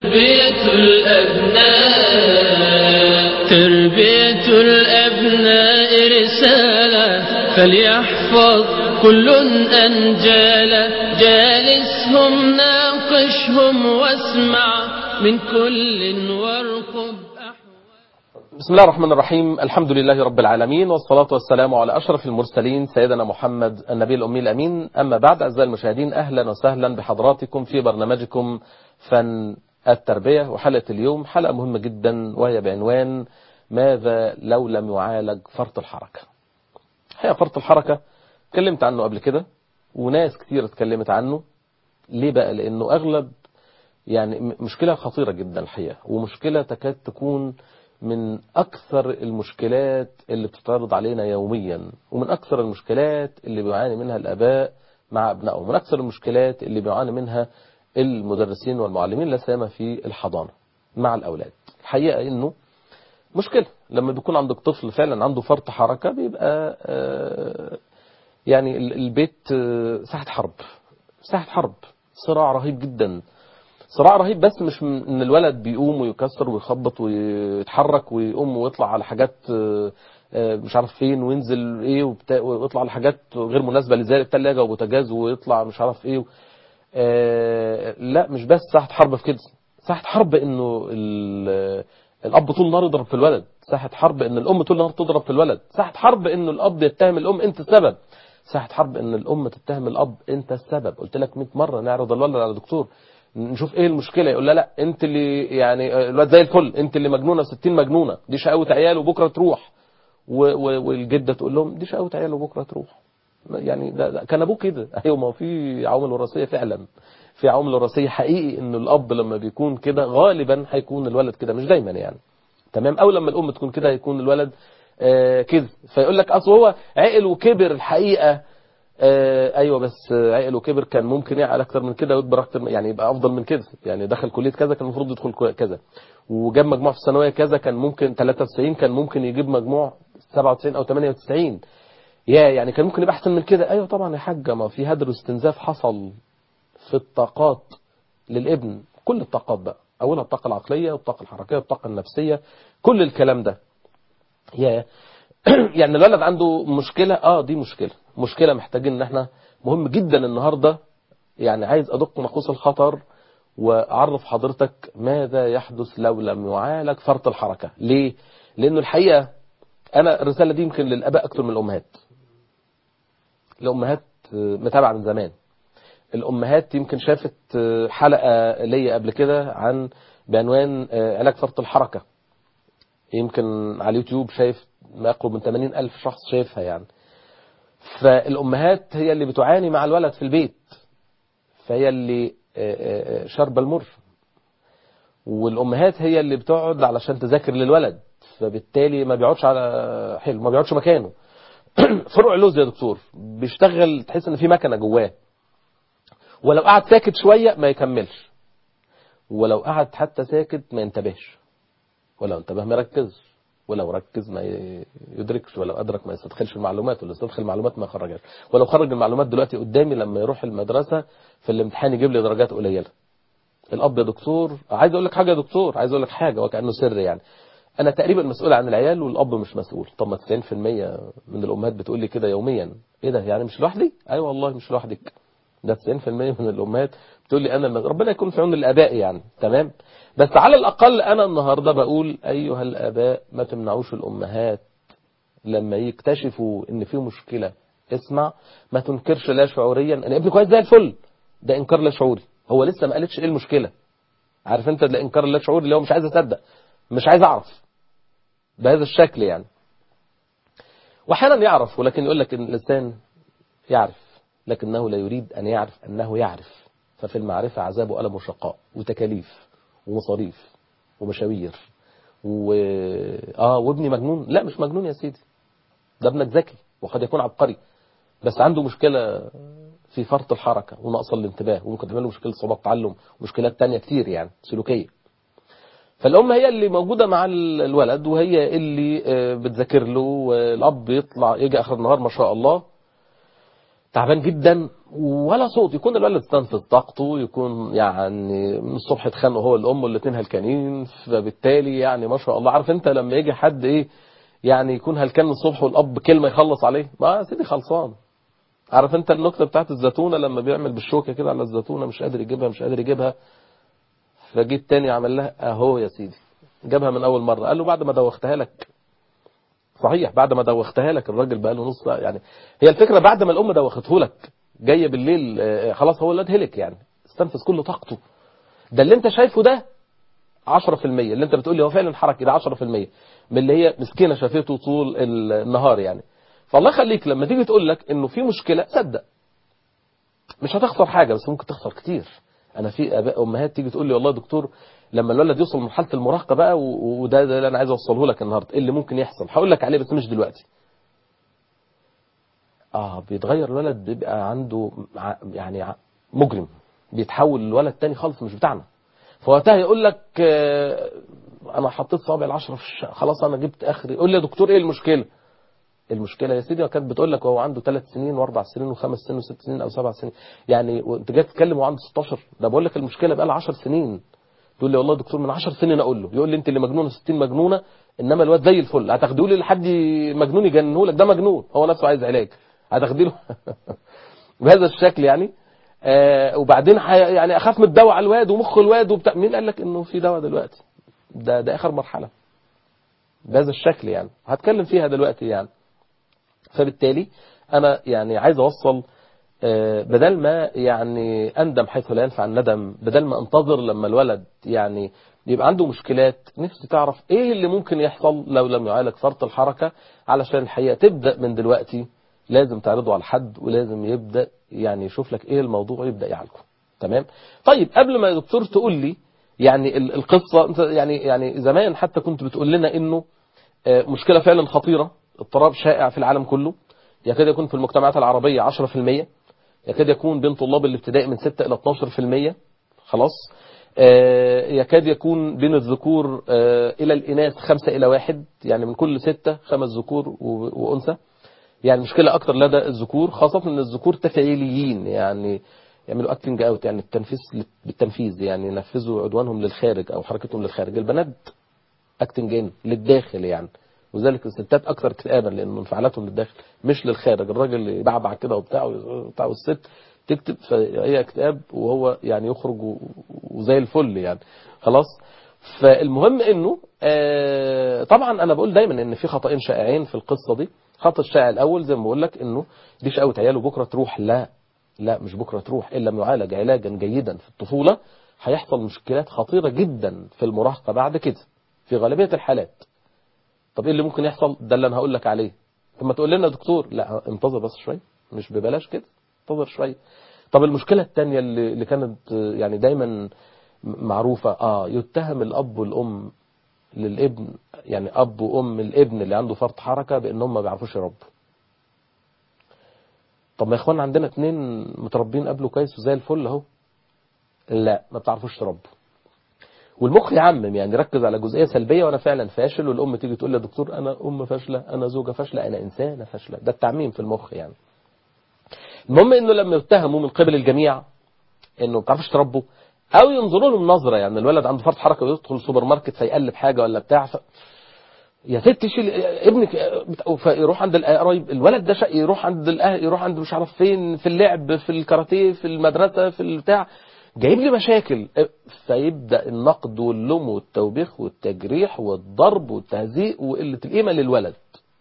تربية الأبناء تربية الأبناء رسالة فليحفظ كل أنجالا جالسهم ناقشهم واسمع من كل وارقب بسم الله الرحمن الرحيم الحمد لله رب العالمين والصلاة والسلام على أشرف المرسلين سيدنا محمد النبي الأمي الأمين أما بعد أعزائي المشاهدين أهلا وسهلا بحضراتكم في برنامجكم فن التربية وحلقة اليوم حلقة مهمة جدا وهي بعنوان ماذا لو لم يعالج فرط الحركة هي فرط الحركة اتكلمت عنه قبل كده وناس كتير اتكلمت عنه ليه بقى لأنه أغلب يعني مشكلة خطيرة جدا الحقيقة ومشكلة تكاد تكون من أكثر المشكلات اللي بتتعرض علينا يوميا ومن أكثر المشكلات اللي بيعاني منها الآباء مع أبنائهم ومن أكثر المشكلات اللي بيعاني منها المدرسين والمعلمين لا سيما في الحضانة مع الأولاد الحقيقة إنه مشكلة لما بيكون عندك طفل فعلا عنده فرط حركة بيبقى يعني البيت ساحة حرب ساحة حرب صراع رهيب جدا صراع رهيب بس مش ان الولد بيقوم ويكسر ويخبط ويتحرك ويقوم ويطلع على حاجات مش عارف فين وينزل ايه وبتاع ويطلع على حاجات غير مناسبه لذلك الثلاجه وبوتاجاز ويطلع مش عارف ايه لا مش بس ساحه حرب في كده ساحه حرب انه الاب طول النهار يضرب في الولد ساحه حرب ان الام طول النهار تضرب في الولد ساحه حرب انه الاب يتهم الام انت السبب ساحه حرب ان الام تتهم الاب انت السبب قلت لك 100 مره نعرض الولد على دكتور نشوف ايه المشكله يقول لا لا انت اللي يعني الواد زي الفل انت اللي مجنونه 60 مجنونه دي شقاوه عيال وبكره تروح والجده تقول لهم دي شقاوه عيال وبكره تروح يعني ده, ده كان ابوه كده ايوه ما هو في عوامل وراثيه فعلا في عوامل وراثيه حقيقي ان الاب لما بيكون كده غالبا هيكون الولد كده مش دايما يعني تمام او لما الام تكون كده هيكون الولد آه كده فيقول لك اصل هو عقل وكبر الحقيقه آه ايوه بس عقل وكبر كان ممكن يعقل اكتر من كده ويكبر اكتر يعني يبقى افضل من كده يعني دخل كليه كذا كان المفروض يدخل كذا وجاب مجموع في الثانويه كذا كان ممكن 93 كان ممكن يجيب مجموع 97 او 98 يا يعني كان ممكن يبقى احسن من كده ايوه طبعا يا حاجه ما في هدر واستنزاف حصل في الطاقات للابن كل الطاقات بقى اولها الطاقه العقليه والطاقه الحركيه والطاقه النفسيه كل الكلام ده يا يعني الولد عنده مشكلة اه دي مشكلة مشكلة محتاجين ان احنا مهم جدا النهاردة يعني عايز ادق ناقوس الخطر واعرف حضرتك ماذا يحدث لو لم يعالج فرط الحركة ليه لانه الحقيقة انا الرسالة دي يمكن للاباء اكتر من الامهات الامهات متابعة من زمان الامهات يمكن شافت حلقة ليا قبل كده عن بعنوان علاج فرط الحركة يمكن على اليوتيوب شايف ما يقرب من 80 ألف شخص شايفها يعني فالأمهات هي اللي بتعاني مع الولد في البيت فهي اللي شرب المر والأمهات هي اللي بتقعد علشان تذاكر للولد فبالتالي ما بيقعدش على حلو ما بيقعدش مكانه فروع اللوز يا دكتور بيشتغل تحس ان في مكنه جواه ولو قعد ساكت شويه ما يكملش ولو قعد حتى ساكت ما ينتبهش ولو انتبه ما يركزش ولو ركز ما يدركش ولو أدرك ما يستدخلش المعلومات ولو استدخل المعلومات ما يخرجهاش ولو خرج المعلومات دلوقتي قدامي لما يروح المدرسة في الامتحان يجيب لي درجات قليلة الأب يا دكتور عايز أقول لك حاجة يا دكتور عايز أقول لك حاجة وكأنه سر يعني أنا تقريبا مسؤول عن العيال والأب مش مسؤول طب ما 90% من الأمهات بتقول لي كده يوميا إيه ده يعني مش لوحدي أيوة والله مش لوحدك ده 90% من الأمهات بتقول لي أنا ربنا يكون في عون الآباء يعني تمام بس على الأقل أنا النهاردة بقول أيها الآباء ما تمنعوش الأمهات لما يكتشفوا إن في مشكلة اسمع ما تنكرش لا شعوريا أنا ابني كويس زي الفل ده إنكار لا شعوري هو لسه ما قالتش إيه المشكلة عارف أنت ده إنكار لا شعوري اللي هو مش عايز أصدق مش عايز أعرف بهذا الشكل يعني وأحيانا يعرف ولكن يقول لك إن الإنسان يعرف لكنه لا يريد أن يعرف أنه يعرف ففي المعرفة عذاب وألم وشقاء وتكاليف ومصاريف ومشاوير و... اه وابني مجنون لا مش مجنون يا سيدي ده ابنك ذكي وقد يكون عبقري بس عنده مشكلة في فرط الحركة ونقص الانتباه وممكن تعمل له مشكلة صعوبة تعلم ومشكلات تانية كتير يعني سلوكية فالأم هي اللي موجودة مع الولد وهي اللي بتذاكر له والأب يطلع يجي آخر النهار ما شاء الله تعبان جدا ولا صوت يكون الولد استنفذ طاقته يكون يعني من الصبح اتخانقوا هو الام والاثنين هلكانين فبالتالي يعني ما شاء الله عارف انت لما يجي حد ايه يعني يكون هلكان من الصبح والاب كلمه يخلص عليه ما يا سيدي خلصان عارف انت النكته بتاعت الزيتونه لما بيعمل بالشوكه كده على الزيتونه مش قادر يجيبها مش قادر يجيبها فجيت تاني عمل لها اهو يا سيدي جابها من اول مره قال له بعد ما دوختها لك صحيح بعد ما دوختها لك الراجل بقى له نص ساعه يعني هي الفكره بعد ما الام دوخته لك جايه بالليل آه، خلاص هو الواد هلك يعني استنفذ كل طاقته ده اللي انت شايفه ده 10% اللي انت بتقول لي هو فعلا حركي ده 10% من اللي هي مسكينه شافته طول النهار يعني فالله يخليك لما تيجي تقول لك انه في مشكله صدق مش هتخسر حاجه بس ممكن تخسر كتير انا في اباء امهات تيجي تقول لي والله يا دكتور لما الولد يوصل لمرحله المراهقه بقى و- وده ده اللي انا عايز اوصله لك النهارده ايه اللي ممكن يحصل هقول لك عليه بس مش دلوقتي اه بيتغير الولد بيبقى عنده ع- يعني ع- مجرم بيتحول لولد تاني خالص مش بتاعنا فوقتها يقول لك آه، انا حطيت صابع العشرة في الش... خلاص انا جبت اخري يقول لي يا دكتور ايه المشكله المشكله يا سيدي كانت بتقول لك وهو عنده ثلاث سنين واربع سنين وخمس سنين وست سنين او سبع سنين يعني وانت جاي تتكلم وهو عنده 16 ده بقول لك المشكله بقى لها 10 سنين تقول لي والله يا دكتور من 10 سنين اقول له يقول لي انت اللي مجنونه 60 مجنونه انما الواد زي الفل هتاخديه لي لحد مجنون يجننه لك ده مجنون هو نفسه عايز علاج هتاخديه له بهذا الشكل يعني آه وبعدين ح- يعني اخاف من الدواء على الواد ومخ الواد وبتاع مين قال لك انه في دواء دلوقتي ده ده اخر مرحله بهذا الشكل يعني هتكلم فيها دلوقتي يعني فبالتالي انا يعني عايز اوصل آه، بدل ما يعني اندم حيث لا ينفع الندم بدل ما انتظر لما الولد يعني يبقى عنده مشكلات نفسي تعرف ايه اللي ممكن يحصل لو لم يعالج فرط الحركة علشان الحقيقة تبدأ من دلوقتي لازم تعرضه على حد ولازم يبدأ يعني يشوف لك ايه الموضوع ويبدأ يعالجه تمام طيب قبل ما يا دكتور تقول لي يعني ال- القصة انت يعني يعني زمان حتى كنت بتقول لنا انه آه، مشكلة فعلا خطيرة اضطراب شائع في العالم كله يكاد يكون في المجتمعات العربية 10% يكاد يكون بين طلاب الابتدائي من 6 إلى 12% خلاص آه، يكاد يكون بين الذكور آه، إلى الإناث 5 إلى 1 يعني من كل 6 خمس ذكور و- وأنثى يعني مشكلة أكتر لدى الذكور خاصة أن الذكور تفعيليين يعني يعملوا اكتنج اوت يعني التنفيذ بالتنفيذ يعني ينفذوا عدوانهم للخارج او حركتهم للخارج البنات اكتنج ان للداخل يعني وذلك الستات اكثر اكتئابا لان انفعالاتهم للداخل مش للخارج الراجل يبعبع كده وبتاع وبتاع والست تكتب فهي اكتئاب وهو يعني يخرج و- وزي الفل يعني خلاص فالمهم انه آه طبعا انا بقول دايما ان في خطأين شائعين في القصه دي خطأ الشائع الاول زي ما بقول لك انه دي شقاوة عياله بكره تروح لا لا مش بكره تروح ان لم يعالج علاجا جيدا في الطفوله هيحصل مشكلات خطيره جدا في المراهقه بعد كده في غالبيه الحالات طب ايه اللي ممكن يحصل ده اللي انا هقول لك عليه طب ما تقول لنا يا دكتور لا انتظر بس شويه مش ببلاش كده انتظر شويه طب المشكله الثانيه اللي اللي كانت آه، يعني دايما معروفه اه يتهم الاب والام للابن يعني اب وام الابن اللي عنده فرط حركه بانهم ما بيعرفوش يربوا طب ما يا اخوان عندنا اتنين متربين قبله كويس وزي الفل اهو لا ما بتعرفوش تربوا والمخ يعمم يعني ركز على جزئيه سلبيه وانا فعلا فاشل والام تيجي تقول لي يا دكتور انا ام فاشله انا زوجه فاشله انا انسانه فاشله ده التعميم في المخ يعني المهم انه لما يتهموا من قبل الجميع انه ما بتعرفوش تربوا او ينظروا لهم نظره يعني الولد عنده فرط حركه ويدخل السوبر ماركت فيقلب حاجه ولا بتاع ف... يا ست شيل ابنك فيروح عند القرايب الولد ده شقي يروح عند الاهل يروح عند مش عارف فين في اللعب في الكاراتيه في المدرسه في البتاع جايب لي مشاكل فيبدا النقد واللوم والتوبيخ والتجريح والضرب والتهزيء وقله القيمه للولد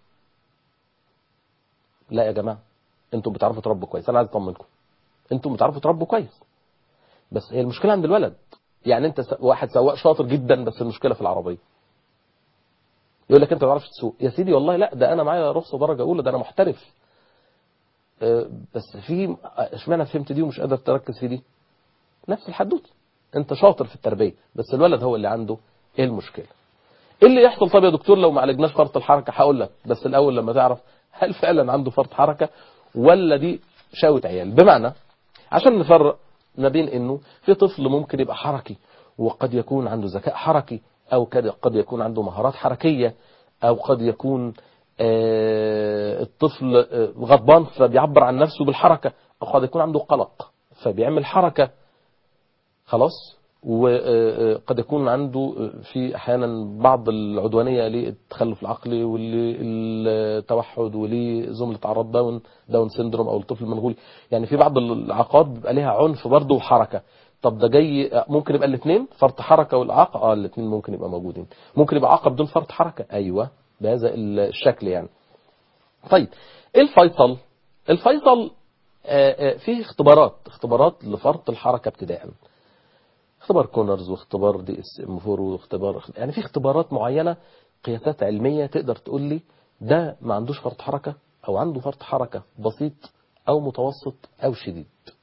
لا يا جماعه انتم بتعرفوا تربوا كويس انا عايز اطمنكم انتم بتعرفوا تربوا كويس بس هي المشكله عند الولد يعني انت س- واحد سواق شاطر جدا بس المشكله في العربيه يقول لك انت ما تعرفش تسوق يا سيدي والله لا ده انا معايا رخصه درجه اولى ده انا محترف آه، بس في اشمعنى فهمت دي ومش قادر تركز في دي نفس الحدوته انت شاطر في التربيه بس الولد هو اللي عنده ايه المشكله ايه اللي يحصل طب يا دكتور لو ما عالجناش فرط الحركه هقول لك بس الاول لما تعرف هل فعلا عنده فرط حركه ولا دي شاوة عيال بمعنى عشان نفرق ما بين انه في طفل ممكن يبقى حركي وقد يكون عنده ذكاء حركي او كد- قد يكون عنده مهارات حركيه او قد يكون آه، الطفل آه، غضبان فبيعبر عن نفسه بالحركة أو قد يكون عنده قلق فبيعمل حركة خلاص وقد يكون عنده في احيانا بعض العدوانيه للتخلف العقلي وللتوحد ولزمله اعراض داون داون سيندروم او الطفل المنغولي يعني في بعض الاعاقات بيبقى ليها عنف برضه وحركه طب ده جاي ممكن يبقى الاثنين فرط حركه والاعاقه اه الاثنين ممكن يبقى موجودين ممكن يبقى اعاقه بدون فرط حركه ايوه بهذا الشكل يعني طيب ايه الفيصل الفيصل آه، آه، فيه اختبارات اختبارات لفرط الحركه ابتداء اختبار كونرز واختبار دي اس ام 4 واختبار يعني في اختبارات معينه قياسات علميه تقدر تقول لي ده ما عندوش فرط حركه او عنده فرط حركه بسيط او متوسط او شديد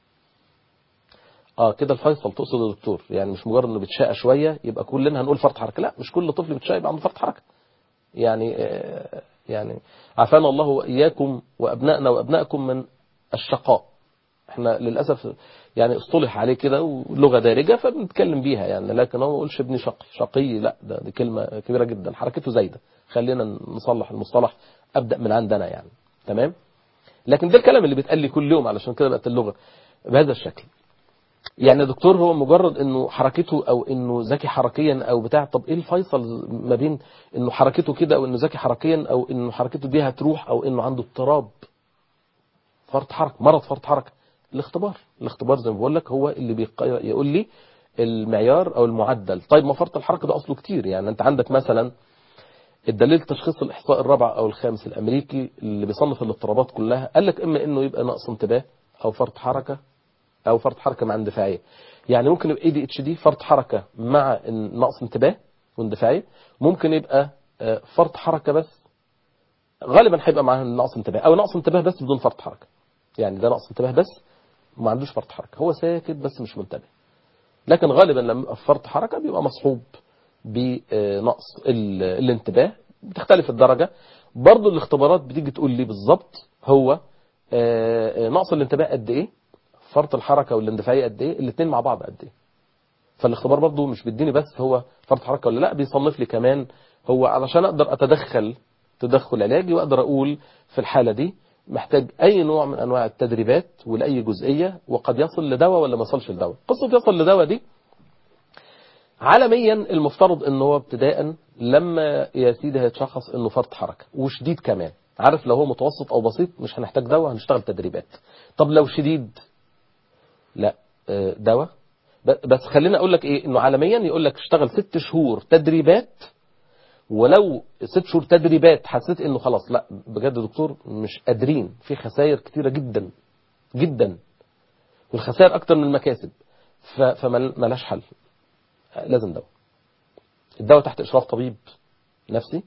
اه كده الفيصل تقصد يا دكتور يعني مش مجرد انه بيتشقى شويه يبقى كلنا هنقول فرط حركه لا مش كل طفل بيتشقى يبقى عنده فرط حركه يعني آه يعني عافانا الله واياكم وابنائنا وابنائكم من الشقاء احنا للاسف يعني اصطلح عليه كده ولغه دارجه فبنتكلم بيها يعني لكن هو ما يقولش ابني شقي شقي لا ده دي كلمه كبيره جدا حركته زايده خلينا نصلح المصطلح ابدا من عندنا يعني تمام لكن ده الكلام اللي بيتقال لي كل يوم علشان كده بقت اللغه بهذا الشكل يعني يا دكتور هو مجرد انه حركته او انه ذكي حركيا او بتاع طب ايه الفيصل ما بين انه حركته كده او انه ذكي حركيا او انه حركته دي هتروح او انه عنده اضطراب فرط حركه مرض فرط حركه الاختبار الاختبار زي ما بقول لك هو اللي بيق... يقول لي المعيار او المعدل طيب ما فرط الحركه ده اصله كتير يعني انت عندك مثلا الدليل تشخيص الاحصاء الرابع او الخامس الامريكي اللي بيصنف الاضطرابات كلها قال لك اما انه يبقى نقص انتباه او فرط حركه او فرط حركه مع اندفاعيه يعني ممكن يبقى اي دي اتش دي فرط حركه مع نقص انتباه واندفاعيه ممكن يبقى آه، فرط حركه بس غالبا هيبقى معاه نقص انتباه او نقص انتباه بس بدون فرط حركه يعني ده نقص انتباه بس ما عندوش فرط حركه هو ساكت بس مش منتبه لكن غالبا لما يبقى فرط حركه بيبقى مصحوب بنقص ال- الانتباه بتختلف الدرجه برضو الاختبارات بتيجي تقول لي بالظبط هو آه، آه، نقص الانتباه قد ايه فرط الحركه والاندفاعيه قد ايه الاثنين مع بعض قد ايه فالاختبار برضو مش بيديني بس هو فرط حركه ولا لا بيصنف لي كمان هو علشان اقدر اتدخل تدخل علاجي واقدر اقول في الحاله دي محتاج اي نوع من انواع التدريبات ولاي جزئيه وقد يصل لدواء ولا ما يصلش لدواء قصه يصل لدواء دي عالميا المفترض ان هو ابتداء لما يا سيدي هيتشخص انه فرط حركه وشديد كمان عارف لو هو متوسط او بسيط مش هنحتاج دواء هنشتغل تدريبات طب لو شديد لا آه، دواء ب- بس خلينا اقول لك ايه انه عالميا يقول لك اشتغل ست شهور تدريبات ولو ست شهور تدريبات حسيت انه خلاص لا بجد يا دكتور مش قادرين في خسائر كتيره جدا جدا والخسائر اكتر من المكاسب ف- فملاش حل لازم دواء الدواء تحت اشراف طبيب نفسي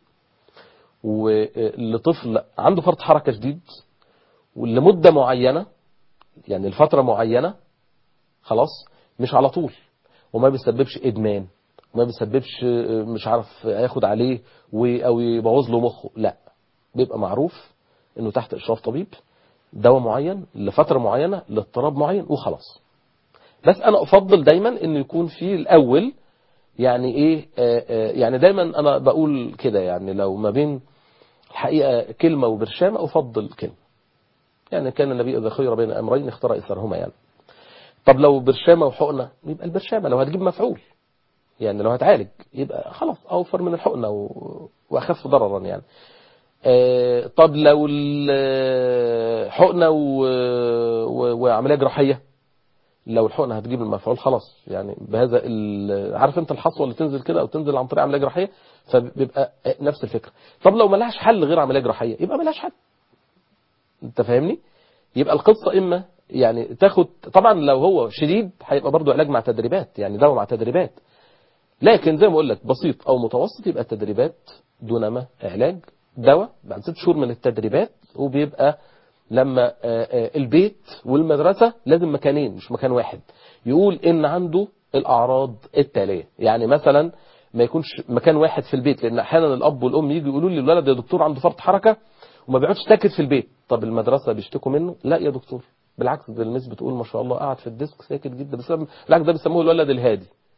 ولطفل عنده فرط حركه شديد ولمده معينه يعني لفتره معينه خلاص مش على طول وما بيسببش ادمان وما بيسببش آه، مش عارف هياخد عليه و- او يبوظ له مخه لا بيبقى معروف انه تحت اشراف طبيب دواء معين لفتره معينه لاضطراب معين وخلاص بس انا افضل دايما انه يكون في الاول يعني ايه آه، آه، يعني دايما انا بقول كده يعني لو ما بين الحقيقه كلمه وبرشامه افضل كلمه يعني كان النبي اذا خير بين امرين اختار ايسرهما يعني طب لو برشامه وحقنه يبقى البرشامه لو هتجيب مفعول يعني لو هتعالج يبقى خلاص اوفر من الحقنه و... واخف ضررا يعني آه، طب لو الحقنه و... و... وعمليه جراحيه لو الحقنه هتجيب المفعول خلاص يعني بهذا ال... عارف انت الحصوه اللي تنزل كده او تنزل عن طريق عمليه جراحيه فبيبقى نفس الفكره طب لو ملهاش حل غير عمليه جراحيه يبقى ملهاش حل انت فاهمني يبقى القصه اما يعني تاخد طبعا لو هو شديد هيبقى برضه علاج مع تدريبات يعني دواء مع تدريبات لكن زي ما اقول لك بسيط او متوسط يبقى تدريبات دونما علاج دواء بعد ست شهور من التدريبات وبيبقى لما آه، آه، البيت والمدرسة لازم مكانين مش مكان واحد يقول ان عنده الاعراض التالية يعني مثلا ما يكونش مكان واحد في البيت لان احيانا الاب والام يجوا يقولوا لي الولد يا دكتور عنده فرط حركة وما بيقعدش ساكت في البيت طب المدرسة بيشتكوا منه لا يا دكتور بالعكس ده الناس بتقول ما شاء الله قاعد في الديسك ساكت جدا بس بالعكس ده بيسموه الولد الهادي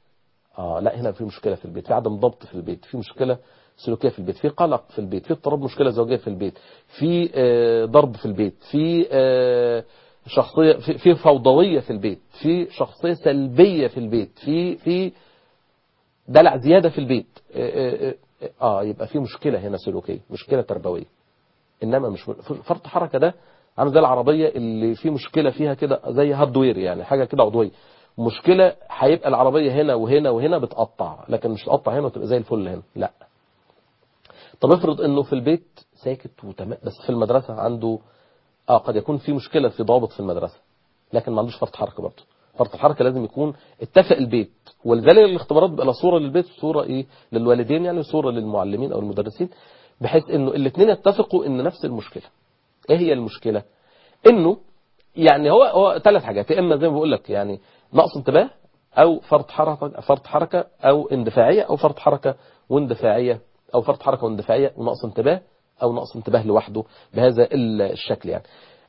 اه لا هنا في مشكله في البيت في عدم ضبط في البيت في مشكله سلوكيه في البيت في قلق في البيت في اضطراب مشكله زوجيه في البيت في آه ضرب في البيت في آه شخصيه في, في فوضويه في البيت في شخصيه سلبيه في البيت في في دلع زياده في البيت اه, آه, آه يبقى في مشكله هنا سلوكيه مشكله تربويه انما مش فرط حركه ده عامل زي العربيه اللي في مشكله فيها كده زي هاردوير يعني حاجه كده عضويه مشكله هيبقى العربيه هنا وهنا وهنا بتقطع لكن مش تقطع هنا وتبقى زي الفل هنا لا طب افرض انه في البيت ساكت وتمام بس في المدرسه عنده اه قد يكون في مشكله في ضابط في المدرسه لكن ما عندوش فرط حركه برضه فرط الحركه لازم يكون اتفق البيت ولذلك الاختبارات بيبقى لا صوره للبيت صوره ايه للوالدين يعني صوره للمعلمين او المدرسين بحيث انه الاثنين يتفقوا ان نفس المشكله ايه هي المشكله انه يعني هو هو ثلاث حاجات يا اما زي ما بقول لك يعني نقص انتباه او فرط حركه فرط حركه او اندفاعيه او فرط حركه واندفاعيه او فرط حركه واندفاعيه ونقص انتباه او نقص انتباه لوحده بهذا الشكل يعني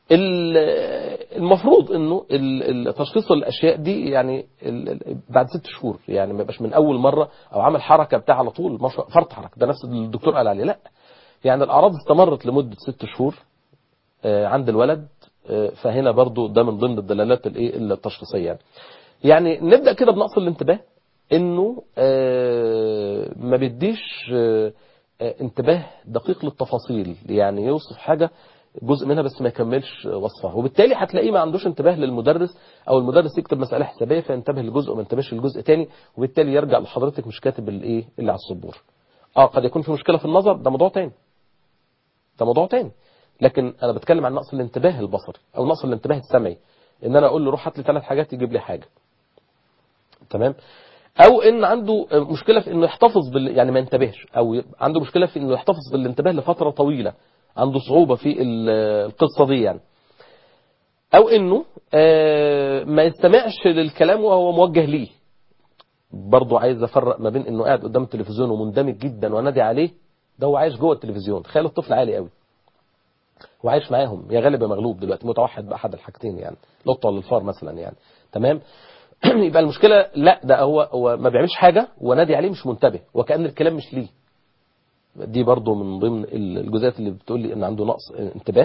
المفروض انه تشخيص الاشياء دي يعني بعد ست شهور يعني ما يبقاش من اول مره او عمل حركه بتاع على طول فرط حركه ده نفس الدكتور قال عليه لا يعني الاعراض استمرت لمده ست شهور عند الولد فهنا برضو ده من ضمن الدلالات الايه التشخيصيه يعني. يعني نبدا كده بنقص الانتباه انه ما بيديش انتباه دقيق للتفاصيل يعني يوصف حاجه جزء منها بس ما يكملش وصفها وبالتالي هتلاقيه ما عندوش انتباه للمدرس او المدرس يكتب مساله حسابيه فينتبه لجزء وما ينتبهش لجزء تاني وبالتالي يرجع لحضرتك مش كاتب الايه اللي على السبوره اه قد يكون في مشكله في النظر ده موضوع تاني ده موضوع تاني لكن انا بتكلم عن نقص الانتباه البصري او نقص الانتباه السمعي ان انا اقول له روح هات لي ثلاث حاجات يجيب لي حاجه تمام او ان عنده مشكله في انه يحتفظ بال يعني ما ينتبهش او عنده مشكله في انه يحتفظ بالانتباه لفتره طويله عنده صعوبه في القصه دي يعني او انه ما يستمعش للكلام وهو موجه ليه برضه عايز افرق ما بين انه قاعد قدام التلفزيون ومندمج جدا وانادي عليه ده هو عايش جوه التلفزيون تخيل الطفل عالي قوي وعايش معاهم يا غالب يا مغلوب دلوقتي متوحد باحد الحاجتين يعني القطه ولا الفار مثلا يعني تمام يبقى المشكله لا ده هو هو ما بيعملش حاجه ونادي عليه مش منتبه وكأن الكلام مش ليه دي برضو من ضمن الجزئيات اللي بتقول لي ان عنده نقص انتباه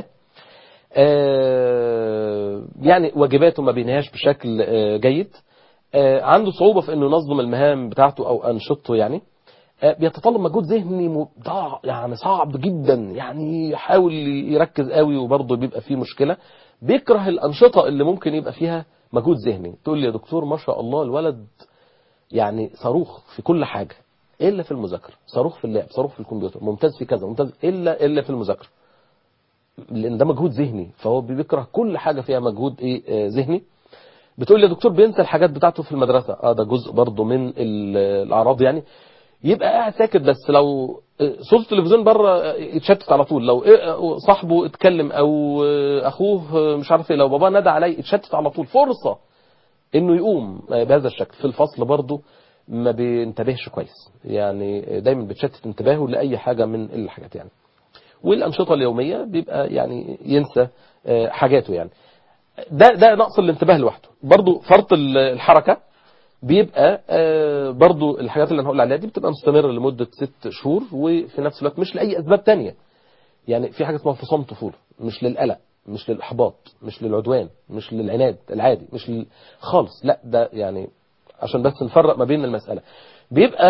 يعني واجباته ما بينهاش بشكل جيد عنده صعوبة في انه ينظم المهام بتاعته او انشطته يعني بيتطلب مجهود ذهني يعني صعب جدا يعني يحاول يركز قوي وبرضه بيبقى فيه مشكلة بيكره الأنشطة اللي ممكن يبقى فيها مجهود ذهني تقول لي يا دكتور ما شاء الله الولد يعني صاروخ في كل حاجة إلا في المذاكرة صاروخ في اللعب صاروخ في الكمبيوتر ممتاز في كذا ممتاز إلا إلا في المذاكرة لأن ده مجهود ذهني فهو بيكره كل حاجة فيها مجهود إيه ذهني بتقول لي يا دكتور بينسى الحاجات بتاعته في المدرسة اه ده جزء برضه من الأعراض يعني يبقى قاعد ساكت بس لو صوت التلفزيون بره يتشتت على طول لو صاحبه اتكلم او اخوه مش عارف ايه لو باباه نادى عليه يتشتت على طول فرصة انه يقوم بهذا الشكل في الفصل برضه ما بينتبهش كويس يعني دايما بتشتت انتباهه لاي حاجة من الحاجات يعني والانشطة اليومية بيبقى يعني ينسى حاجاته يعني ده ده نقص الانتباه لوحده برضه فرط الحركة بيبقى برضو الحاجات اللي هنقول عليها دي بتبقى مستمرة لمدة ست شهور وفي نفس الوقت مش لأي أسباب تانية يعني في حاجة اسمها انفصام طفولة مش للقلق مش للإحباط مش للعدوان مش للعناد العادي مش لل... خالص لا ده يعني عشان بس نفرق ما بين المسألة بيبقى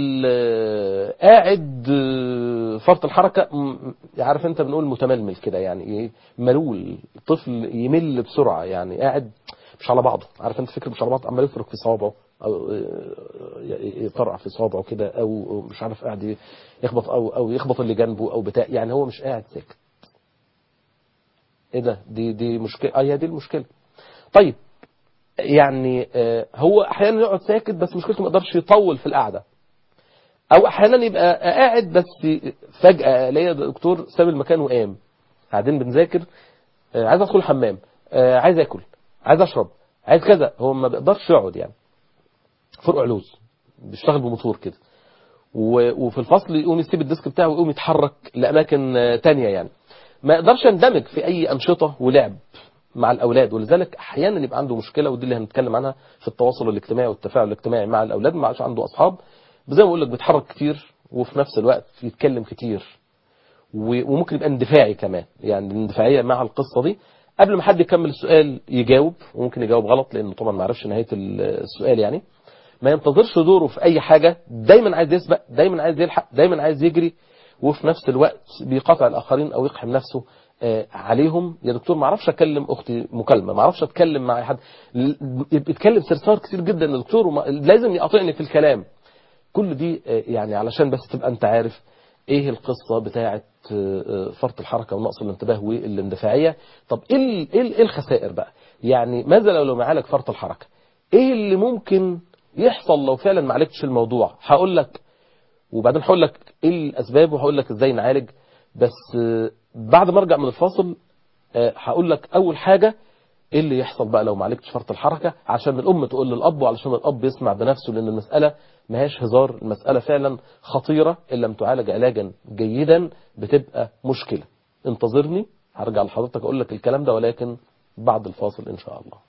قاعد فرط الحركة عارف انت بنقول متململ كده يعني ايه ملول طفل يمل بسرعة يعني قاعد مش على بعضه عارف انت فكر مش على بعضه عمال يفرك في صوابعه او يطرع في صوابعه كده او مش عارف قاعد يخبط او او يخبط اللي جنبه او بتاع يعني هو مش قاعد ساكت ايه ده دي دي مشكله اه هي دي المشكله طيب يعني آه هو احيانا يقعد ساكت بس مشكلته ما يقدرش يطول في القعده او احيانا يبقى قاعد بس فجاه الاقي دكتور ساب المكان وقام قاعدين بنذاكر آه عايز ادخل الحمام آه عايز اكل عايز اشرب عايز كذا هو ما بيقدرش يقعد يعني فرق علوز بيشتغل بموتور كده وفي الفصل يقوم يسيب الديسك بتاعه ويقوم يتحرك لاماكن تانية يعني ما يقدرش يندمج في اي انشطه ولعب مع الاولاد ولذلك احيانا يبقى عنده مشكله ودي اللي هنتكلم عنها في التواصل الاجتماعي والتفاعل الاجتماعي مع الاولاد ما عادش عنده اصحاب زي ما بقول لك بيتحرك كتير وفي نفس الوقت يتكلم كتير و- وممكن يبقى اندفاعي كمان يعني الاندفاعيه مع القصه دي قبل ما حد يكمل السؤال يجاوب وممكن يجاوب غلط لانه طبعا ما عرفش نهايه السؤال يعني ما ينتظرش دوره في اي حاجه دايما عايز يسبق دايما عايز يلحق دايما عايز يجري وفي نفس الوقت بيقاطع الاخرين او يقحم نفسه آه، عليهم يا دكتور ما اعرفش اكلم اختي مكالمه ما اعرفش اتكلم مع أي حد ل- بيتكلم سرسار كتير جدا يا دكتور وما- لازم يقاطعني في الكلام كل دي آه، يعني علشان بس تبقى انت عارف ايه القصه بتاعه آه، آه، فرط الحركه ونقص الانتباه والاندفاعيه طب ايه ال- ايه ال- إيه الخسائر بقى يعني ماذا لو لو معالج فرط الحركه ايه اللي ممكن يحصل لو فعلا ما عالجتش الموضوع هقول لك وبعدين هقول لك ايه الاسباب وهقول لك ازاي نعالج بس آه، بعد ما ارجع من الفاصل آه، هقول لك اول حاجه ايه اللي يحصل بقى لو ما عالجتش فرط الحركه عشان الام تقول للاب وعلشان الاب يسمع بنفسه لان المساله ما هياش هزار المساله فعلا خطيره ان لم تعالج علاجا جيدا بتبقى مشكله انتظرني هرجع لحضرتك اقول لك الكلام ده ولكن بعد الفاصل ان شاء الله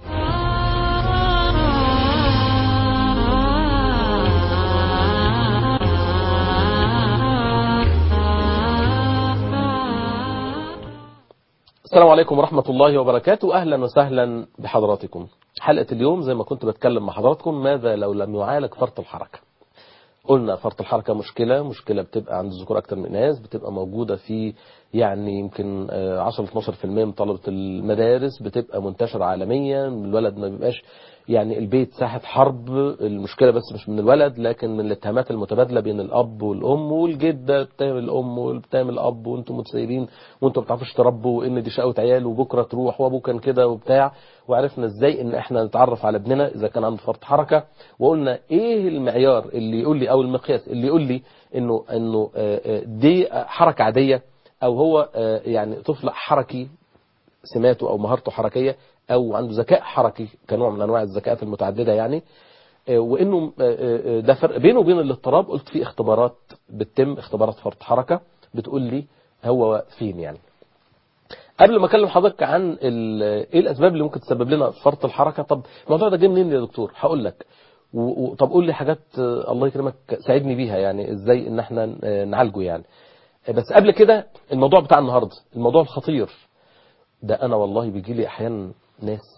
السلام عليكم ورحمة الله وبركاته أهلا وسهلا بحضراتكم حلقة اليوم زي ما كنت بتكلم مع حضراتكم ماذا لو لم يعالج فرط الحركة قلنا فرط الحركة مشكلة مشكلة بتبقى عند الذكور أكتر من الناس بتبقى موجودة في يعني يمكن 10-12% من طلبة المدارس بتبقى منتشرة عالميا الولد ما بيبقاش يعني البيت ساحة حرب المشكلة بس مش من الولد لكن من الاتهامات المتبادلة بين الأب والأم والجدة بتهم الأم وبتهم الأب وأنتم متسيبين وأنتم ما بتعرفوش تربوا وإن دي شقوة عيال وبكرة تروح وأبوه كان كده وبتاع وعرفنا إزاي إن إحنا نتعرف على ابننا إذا كان عنده فرط حركة وقلنا إيه المعيار اللي يقول لي أو المقياس اللي يقول لي إنه إنه آه، آه، دي حركة عادية أو هو آه، يعني طفل حركي سماته او مهارته حركيه او عنده ذكاء حركي كنوع من انواع الذكاءات المتعدده يعني آه، وانه آه، آه، ده فرق بينه وبين الاضطراب قلت في اختبارات بتتم اختبارات فرط حركه بتقول لي هو فين يعني قبل ما اكلم حضرتك عن ال- ايه الاسباب اللي ممكن تسبب لنا فرط الحركه طب الموضوع ده جه منين يا دكتور هقول لك و- و- طب قول لي حاجات آه، الله يكرمك ساعدني بيها يعني ازاي ان احنا آه، نعالجه يعني آه، بس قبل كده الموضوع بتاع النهارده الموضوع الخطير ده انا والله بيجي لي احيانا ناس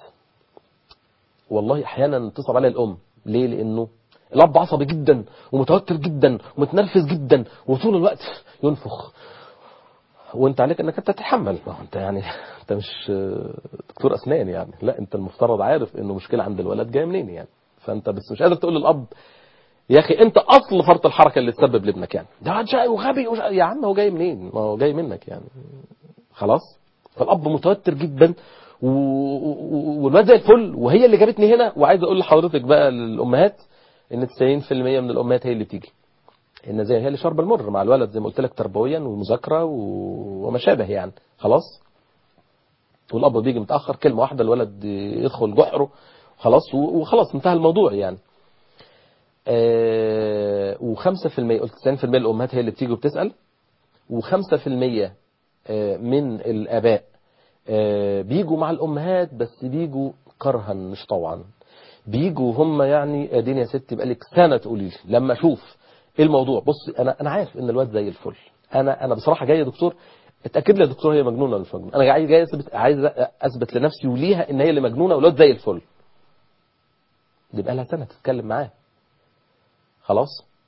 والله احيانا تصعب عليا الام ليه لانه الاب عصبي جدا ومتوتر جدا ومتنرفز جدا وطول الوقت ينفخ وانت عليك انك انت تتحمل ما هو انت يعني انت مش آه، دكتور اسنان يعني لا انت المفترض عارف انه مشكله عند الولد جايه منين يعني فانت بس مش قادر تقول للاب يا اخي انت اصل فرط الحركه اللي تسبب لابنك يعني ده واد شقي وغبي وش... يا عم هو جاي منين ما هو جاي منك يعني خلاص فالاب متوتر جدا و... و- والواد زي الفل وهي اللي جابتني هنا وعايز اقول لحضرتك بقى للامهات ان 90% من الامهات هي اللي تيجي ان زي هي اللي شاربه المر مع الولد زي ما قلت لك تربويا ومذاكره و... وما شابه يعني خلاص والاب بيجي متاخر كلمه واحده الولد يدخل جحره خلاص و- وخلاص انتهى الموضوع يعني آه و5% قلت 90% الامهات هي اللي بتيجي وبتسال و5% من الاباء آه، بيجوا مع الامهات بس بيجوا كرها مش طوعا بيجوا هم يعني اديني يا ستي بقالك سنه تقولي لي لما اشوف ايه الموضوع بص انا انا عارف ان الواد زي الفل انا انا بصراحه جاي يا دكتور اتاكد لي يا دكتور هي مجنونه ولا مش مجنونه انا جاي جاي اثبت عايز اثبت لنفسي وليها ان هي اللي مجنونه والواد زي الفل دي بقى لها سنه تتكلم معاه خلاص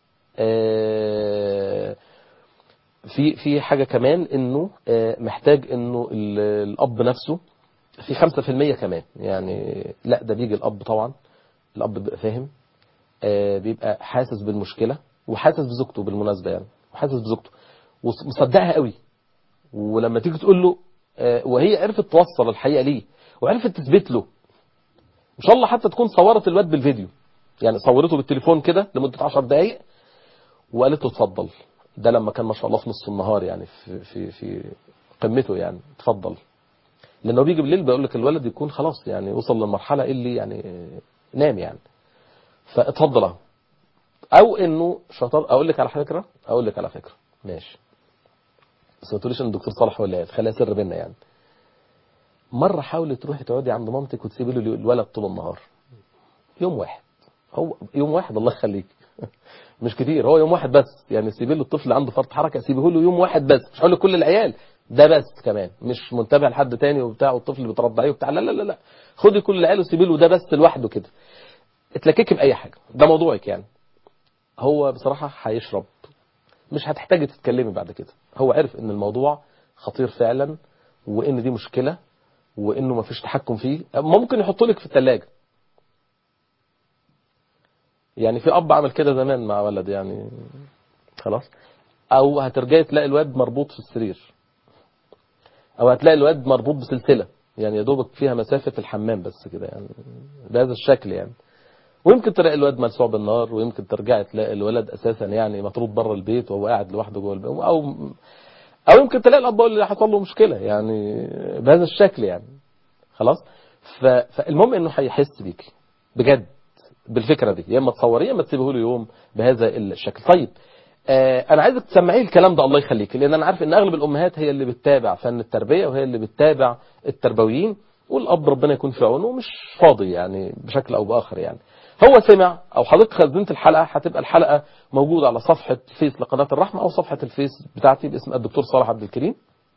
آه في في حاجه كمان انه آه، محتاج انه ال- الاب نفسه في 5% كمان يعني لا ده بيجي الاب طبعا الاب بيبقى فاهم آه، بيبقى حاسس بالمشكله وحاسس بزوجته بالمناسبه يعني وحاسس بزوجته ومصدقها قوي ولما تيجي تقول له آه، وهي عرفت توصل الحقيقه ليه وعرفت تثبت له ان شاء الله حتى تكون صورت الواد بالفيديو يعني صورته بالتليفون كده لمده 10 دقائق وقالت له اتفضل ده لما كان ما شاء الله في نص النهار يعني في في في قمته يعني اتفضل لانه بيجي بالليل بيقول لك الولد يكون خلاص يعني وصل للمرحله اللي يعني آه، نام يعني فاتفضل اهو او انه شطار اقول لك على فكره اقول لك على فكره ماشي بس ما تقوليش ان الدكتور صالح ولا ايه خليها سر بينا يعني مره حاولي تروحي تقعدي عند مامتك وتسيبي له الولد طول النهار يوم واحد هو يوم واحد الله يخليك مش كتير هو يوم واحد بس يعني سيبي له الطفل عنده فرط حركه سيبيه له يوم واحد بس مش هقول لك كل العيال ده بس كمان مش منتبه لحد تاني وبتاع والطفل بترضعيه وبتاع لا لا لا لا خدي كل العيال وسيبي له ده بس لوحده كده اتلككي باي حاجه ده موضوعك يعني هو بصراحه هيشرب مش هتحتاجي تتكلمي بعد كده هو عرف ان الموضوع خطير فعلا وان دي مشكله وانه ما فيش تحكم فيه ممكن يحطوا لك في الثلاجه يعني في اب عمل كده زمان مع ولد يعني خلاص او هترجعي تلاقي الواد مربوط في السرير او هتلاقي الواد مربوط بسلسله يعني يا دوبك فيها مسافه الحمام بس كده يعني بهذا الشكل يعني ويمكن تلاقي الواد ملسوع بالنار ويمكن ترجعي تلاقي الولد اساسا يعني مطرود بره البيت وهو قاعد لوحده جوه البيت او او يمكن تلاقي الاب اللي حصل له مشكله يعني بهذا الشكل يعني خلاص ف... فالمهم انه هيحس بيكي بجد بالفكره دي يا اما تصوريه يا اما تسيبه له يوم بهذا الشكل طيب آه انا عايزك تسمعيه الكلام ده الله يخليك لان انا عارف ان اغلب الامهات هي اللي بتتابع فن التربيه وهي اللي بتتابع التربويين والاب ربنا يكون في عونه مش فاضي يعني بشكل او باخر يعني هو سمع او حضرتك خزنت الحلقه هتبقى الحلقه موجوده على صفحه فيس لقناه الرحمه او صفحه الفيس بتاعتي باسم الدكتور صالح عبد الكريم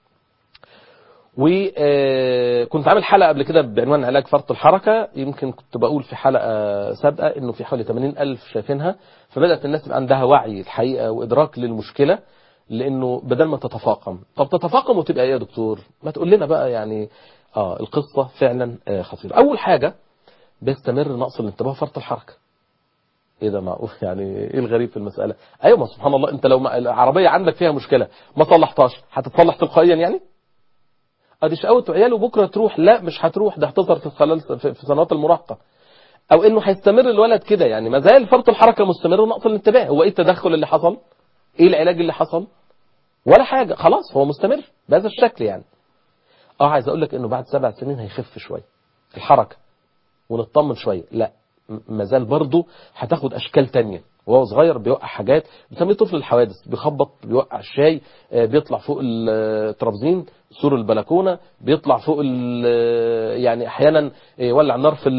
وكنت عامل حلقه قبل كده بعنوان علاج فرط الحركه يمكن كنت بقول في حلقه سابقه انه في حوالي 80 الف شايفينها فبدات الناس يبقى عندها وعي الحقيقه وادراك للمشكله لانه بدل ما تتفاقم طب تتفاقم وتبقى ايه يا دكتور ما تقول لنا بقى يعني اه القصه فعلا آه خطيره اول حاجه بيستمر نقص الانتباه فرط الحركه ايه ده معقول يعني ايه الغريب في المساله ايوه ما سبحان الله انت لو العربيه عندك فيها مشكله ما صلحتهاش هتتصلح تلقائيا يعني ادي شقاوة عياله بكره تروح لا مش هتروح ده هتظهر في خلال في سنوات المراهقه او انه هيستمر الولد كده يعني ما زال فرط الحركه مستمر ونقص الانتباه هو ايه التدخل اللي حصل ايه العلاج اللي حصل ولا حاجه خلاص هو مستمر بهذا الشكل يعني اه عايز اقول لك انه بعد سبع سنين هيخف شويه الحركه ونطمن شويه لا ما زال برضه هتاخد اشكال تانية وهو صغير بيوقع حاجات بنسميه طفل الحوادث بيخبط بيوقع الشاي بيطلع فوق الترابزين سور البلكونه بيطلع فوق يعني احيانا يولع النار في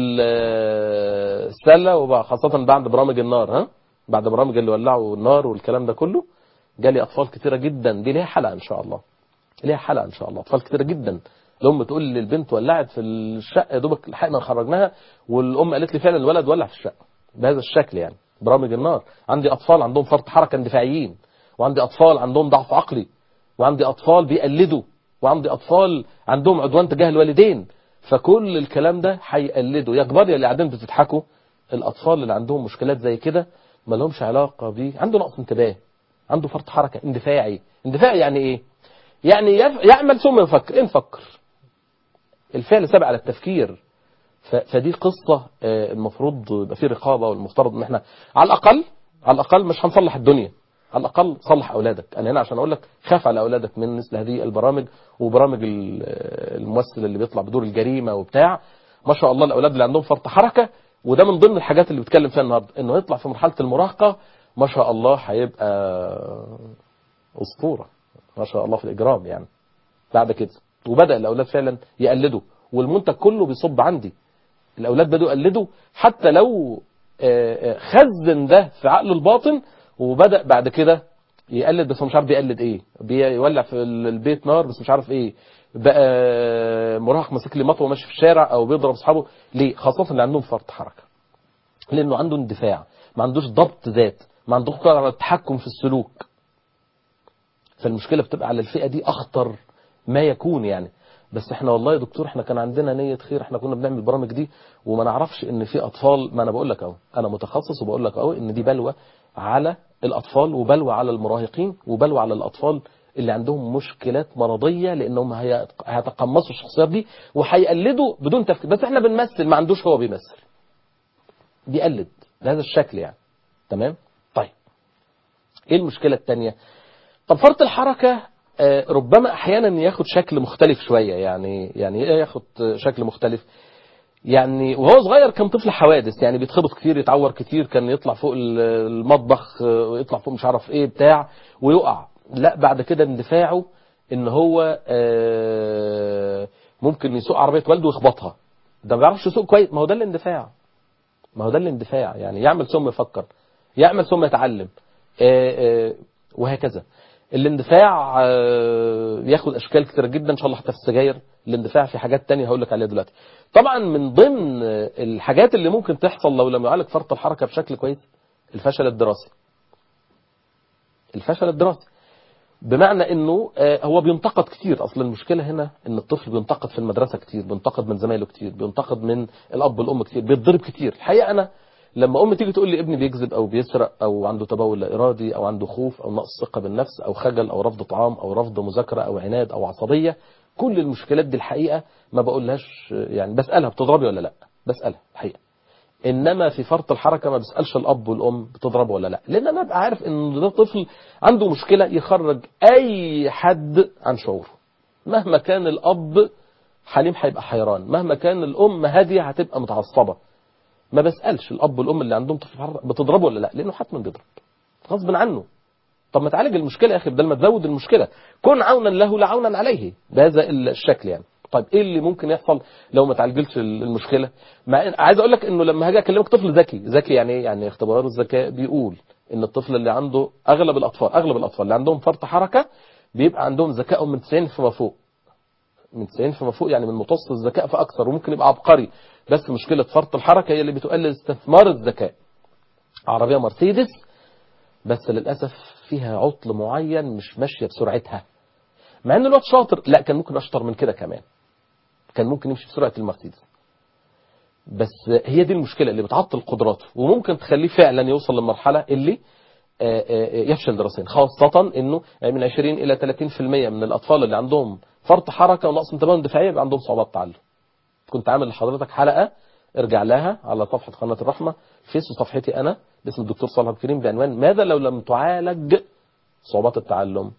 السله وخاصه بعد برامج النار ها بعد برامج اللي ولعوا النار والكلام ده كله جالي اطفال كتيره جدا دي ليها حلقه ان شاء الله ليها حلقه ان شاء الله اطفال كتيره جدا الام تقول لي البنت ولعت في الشقه يا دوبك لحقنا خرجناها والام قالت لي فعلا الولد ولع في الشقه بهذا الشكل يعني برامج النار عندي اطفال عندهم فرط حركه اندفاعيين وعندي اطفال عندهم ضعف عقلي وعندي اطفال بيقلدوا وعندي اطفال عندهم عدوان تجاه الوالدين فكل الكلام ده هيقلدوا يا كبار يا اللي قاعدين بتضحكوا الاطفال اللي عندهم مشكلات زي كده ما لهمش علاقه بيه عنده نقص انتباه عنده فرط حركه اندفاعي اندفاعي يعني ايه يعني يعمل ثم يفكر ايه نفكر الفعل سابق على التفكير فدي قصة المفروض يبقى فيه رقابة والمفترض ان احنا على الأقل على الأقل مش هنصلح الدنيا على الأقل صلح أولادك أنا هنا عشان أقول لك خاف على أولادك من مثل هذه البرامج وبرامج الممثل اللي بيطلع بدور الجريمة وبتاع ما شاء الله الأولاد اللي عندهم فرط حركة وده من ضمن الحاجات اللي بتكلم فيها النهاردة إنه يطلع في مرحلة المراهقة ما شاء الله هيبقى أسطورة ما شاء الله في الإجرام يعني بعد كده وبدأ الأولاد فعلا يقلدوا والمنتج كله بيصب عندي الأولاد بدأوا يقلدوا حتى لو خزن ده في عقله الباطن وبدأ بعد كده يقلد بس هو مش عارف بيقلد ايه بيولع في البيت نار بس مش عارف ايه بقى مراهق ماسك لي مطوه ماشي في الشارع او بيضرب اصحابه ليه خاصه اللي عندهم فرط حركه لانه عنده اندفاع ما عندوش ضبط ذات ما عندوش قدره على التحكم في السلوك فالمشكله بتبقى على الفئه دي اخطر ما يكون يعني بس احنا والله يا دكتور احنا كان عندنا نية خير احنا كنا بنعمل البرامج دي وما نعرفش ان في اطفال ما انا بقول لك اهو انا متخصص وبقول لك اهو ان دي بلوى على الاطفال وبلوى على المراهقين وبلوى على الاطفال اللي عندهم مشكلات مرضية لانهم هيتقمصوا الشخصيات دي وهيقلدوا بدون تفكير بس احنا بنمثل ما عندوش هو بيمثل بيقلد بهذا الشكل يعني تمام طيب ايه المشكلة الثانية طب فرط الحركة ربما احيانا ياخد شكل مختلف شوية يعني يعني ايه ياخد شكل مختلف يعني وهو صغير كان طفل حوادث يعني بيتخبط كتير يتعور كتير كان يطلع فوق المطبخ ويطلع فوق مش عارف ايه بتاع ويقع لا بعد كده اندفاعه ان هو ممكن يسوق عربيه والده ويخبطها ده ما بيعرفش يسوق كويس ما هو ده الاندفاع ما هو ده الاندفاع يعني يعمل ثم يفكر يعمل ثم يتعلم آه، آه، وهكذا الاندفاع آه، ياخد اشكال كتيره جدا ان شاء الله حتى في السجاير الاندفاع في حاجات تانية هقول لك عليها دلوقتي طبعا من ضمن آه، الحاجات اللي ممكن تحصل لو لم يعالج فرط الحركه بشكل كويس الفشل الدراسي الفشل الدراسي بمعنى انه آه، هو بينتقد كتير اصل المشكله هنا ان الطفل بينتقد في المدرسه كتير بينتقد من زمايله كتير بينتقد من الاب والام كتير بيتضرب كتير الحقيقه انا لما ام تيجي تقول لي ابني بيكذب او بيسرق او عنده تبول لا ارادي او عنده خوف او نقص ثقه بالنفس او خجل او رفض طعام او رفض مذاكره او عناد او عصبيه كل المشكلات دي الحقيقه ما بقولهاش يعني بسالها بتضربي ولا لا بسالها الحقيقه انما في فرط الحركه ما بسالش الاب والام بتضربه ولا لا لان انا ابقى عارف ان ده طفل عنده مشكله يخرج اي حد عن شعوره مهما كان الاب حليم هيبقى حيران مهما كان الام هاديه هتبقى متعصبه ما بسالش الاب والام اللي عندهم طفل حركه بتضربه ولا لا لانه حتما بيضرب غصب عنه طب ما تعالج المشكله يا اخي بدل ما تزود المشكله كن عونا له لا عونا عليه بهذا الشكل يعني طيب ايه اللي ممكن يحصل لو ما تعالجتش المشكله مع إن عايز اقول لك انه لما هاجي اكلمك طفل ذكي ذكي يعني ايه يعني اختبارات الذكاء بيقول ان الطفل اللي عنده اغلب الاطفال اغلب الاطفال اللي عندهم فرط حركه بيبقى عندهم ذكائهم من 90 فيما فوق من 90 فيما فوق يعني من متوسط الذكاء فاكثر وممكن يبقى عبقري بس مشكله فرط الحركه هي اللي بتقلل استثمار الذكاء عربيه مرسيدس بس للاسف فيها عطل معين مش ماشيه بسرعتها مع ان الواد شاطر لا كان ممكن اشطر من كده كمان كان ممكن يمشي بسرعه المرسيدس بس هي دي المشكله اللي بتعطل قدراته وممكن تخليه فعلا يوصل للمرحله اللي آه، آه، يفشل دراسيا خاصه انه من 20 الى 30% من الاطفال اللي عندهم فرط حركه ونقص انتباه اندفاعيه بيبقى عندهم صعوبات تعلم كنت عامل لحضرتك حلقه ارجع لها على صفحه قناه الرحمه فيس وصفحتي انا باسم الدكتور صالح عبد الكريم بعنوان ماذا لو لم تعالج صعوبات التعلم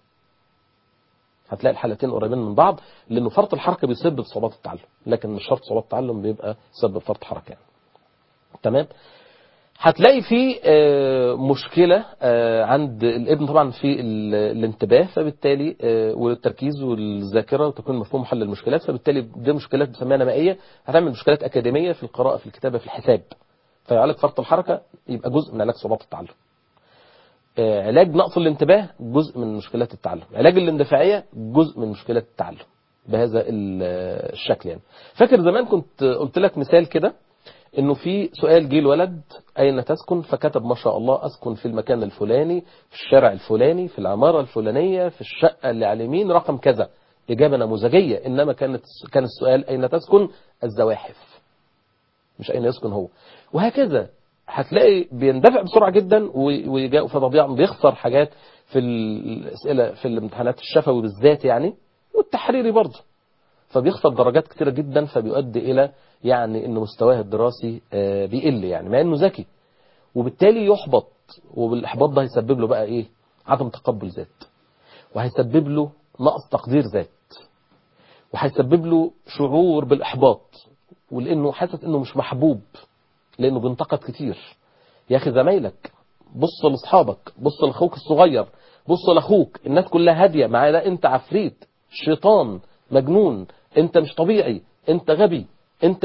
هتلاقي الحالتين قريبين من بعض لانه فرط الحركه بيسبب صعوبات التعلم لكن مش شرط صعوبات التعلم بيبقى سبب فرط حركه يعني. تمام هتلاقي في آه، مشكله آه، عند الابن طبعا في ال- الانتباه فبالتالي آه، والتركيز والذاكره وتكوين مفهوم حل المشكلات فبالتالي دي مشكلات بنسميها نمائيه هتعمل مشكلات اكاديميه في القراءه في الكتابه في الحساب فيعالج فرط الحركه يبقى جزء من علاج صعوبات التعلم آه، علاج نقص الانتباه جزء من مشكلات التعلم علاج الاندفاعية جزء من مشكلات التعلم بهذا ال- الشكل يعني فاكر زمان كنت قلت لك مثال كده انه في سؤال جه الولد اين تسكن فكتب ما شاء الله اسكن في المكان الفلاني في الشارع الفلاني في العمارة الفلانية في الشقة اللي على اليمين رقم كذا اجابة نموذجية انما كانت كان السؤال اين تسكن الزواحف مش اين يسكن هو وهكذا هتلاقي بيندفع بسرعه جدا و- ويجا- فطبيعا بيخسر حاجات في الاسئله في الامتحانات الشفوي بالذات يعني والتحريري برضه فبيخسر درجات كتيره جدا فبيؤدي الى يعني ان مستواه الدراسي آه، بيقل يعني مع انه ذكي وبالتالي يحبط وبالاحباط ده هيسبب له بقى ايه عدم تقبل ذات وهيسبب له نقص تقدير ذات وهيسبب له شعور بالاحباط ولانه حاسس انه مش محبوب لانه بينتقد كتير يا اخي زمايلك بص لاصحابك بص لاخوك الصغير بص لاخوك الناس كلها هاديه معاه ده انت عفريت شيطان مجنون انت مش طبيعي انت غبي انت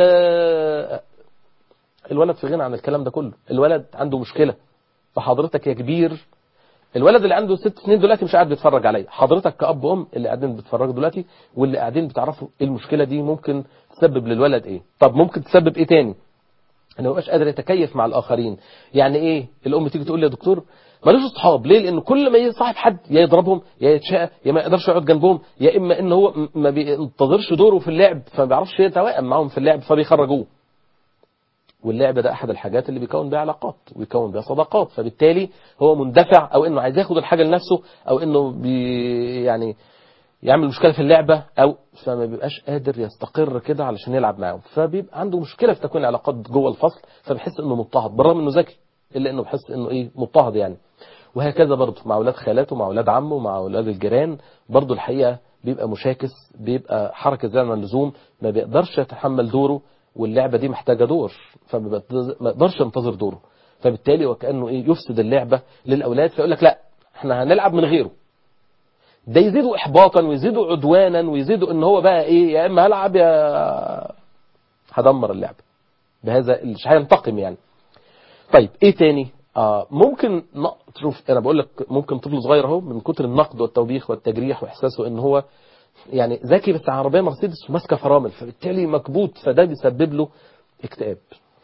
الولد في غنى عن الكلام ده كله الولد عنده مشكله فحضرتك يا كبير الولد اللي عنده ست سنين دلوقتي مش قاعد بيتفرج عليا حضرتك كأب وأم اللي قاعدين بيتفرجوا دلوقتي واللي قاعدين بتعرفوا إيه المشكلة دي ممكن تسبب للولد ايه طب ممكن تسبب ايه تاني انه مبقاش قادر يتكيف مع الاخرين يعني ايه الام تيجي تقول لي يا دكتور ملوش اصحاب ليه لانه كل ما يصاحب حد يا يضربهم يا يتشقى يا ما يقدرش يقعد جنبهم يا اما ان هو م- ما بينتظرش دوره في اللعب فما بيعرفش يتوائم معاهم في اللعب فبيخرجوه واللعب ده احد الحاجات اللي بيكون بيها علاقات ويكون بيها صداقات فبالتالي هو مندفع او انه عايز ياخد الحاجه لنفسه او انه بي يعني يعمل مشكله في اللعبه او فما بيبقاش قادر يستقر كده علشان يلعب معاهم فبيبقى عنده مشكله في تكوين العلاقات جوه الفصل فبيحس انه مضطهد بالرغم انه ذكي الا انه بيحس انه ايه مضطهد يعني وهكذا برضه مع اولاد خالاته مع اولاد عمه مع اولاد الجيران برضه الحقيقه بيبقى مشاكس بيبقى حركه زي ما اللزوم ما بيقدرش يتحمل دوره واللعبه دي محتاجه دور فما يقدرش ينتظر دوره فبالتالي وكانه ايه يفسد اللعبه للاولاد فيقول لك لا احنا هنلعب من غيره ده يزيدوا احباطا ويزيدوا عدوانا ويزيدوا ان هو بقى ايه يا اما هلعب يا هدمر اللعبه بهذا مش هينتقم يعني طيب ايه تاني آه ممكن نق... شوف انا بقول لك ممكن طفل صغير اهو من كتر النقد والتوبيخ والتجريح واحساسه ان هو يعني ذكي بس عربيه مرسيدس وماسكه فرامل فبالتالي مكبوت فده بيسبب له اكتئاب